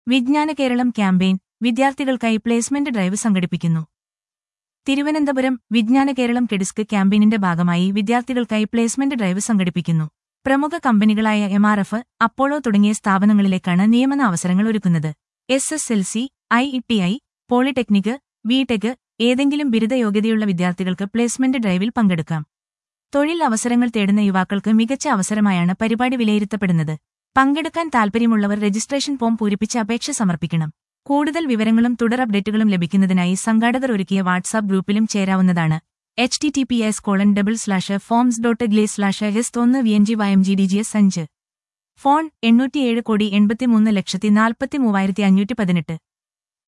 വിജ്ഞാന കേരളം ക്യാമ്പയിൻ വിദ്യാർത്ഥികൾക്കായി placement drive സംഘടിപ്പിക്കുന്നു തിരുവനന്തപുരം വിജ്ഞാന കേരളം കെഡിസ്ക് ക്യാമ്പയിനിന്റെ ഭാഗമായി വിദ്യാർത്ഥികൾക്കായി പ്ലേസ്മെന്റ് ഡ്രൈവ് സംഘടിപ്പിക്കുന്നു പ്രമുഖ കമ്പനികളായ എം ആർ എഫ് അപ്പോളോ തുടങ്ങിയ സ്ഥാപനങ്ങളിലേക്കാണ് നിയമന അവസരങ്ങൾ ഒരുക്കുന്നത് S S L C I E T I polytechnic B Tech ഏതെങ്കിലും ബിരുദ യോഗ്യതയുള്ള വിദ്യാർത്ഥികൾക്ക് പ്ലേസ്മെന്റ് ഡ്രൈവിൽ പങ്കെടുക്കാം തൊഴിൽ അവസരങ്ങൾ തേടുന്ന യുവാക്കൾക്ക് മികച്ച അവസരമായാണ് പരിപാടി വിലയിരുത്തപ്പെടുന്നത് പങ്കെടുക്കാൻ താൽപ്പര്യമുള്ളവർ രജിസ്ട്രേഷൻ ഫോം പൂരിപ്പിച്ച് അപേക്ഷ സമർപ്പിക്കണം കൂടുതൽ വിവരങ്ങളും തുടർ അപ്ഡേറ്റുകളും ലഭിക്കുന്നതിനായി സംഘാടകർ ഒരുക്കിയ വാട്സാപ്പ് ഗ്രൂപ്പിലും ചേരാവുന്നതാണ് H T T P S colon double slash forms dot gle slash S ഒന്ന് V N G Y M G D G S അഞ്ച് ഫോൺ എണ്ണൂറ്റിയേഴ് കോടി എൺപത്തിമൂന്ന് ലക്ഷത്തി നാൽപ്പത്തി മൂവായിരത്തി അഞ്ഞൂറ്റി പതിനെട്ട്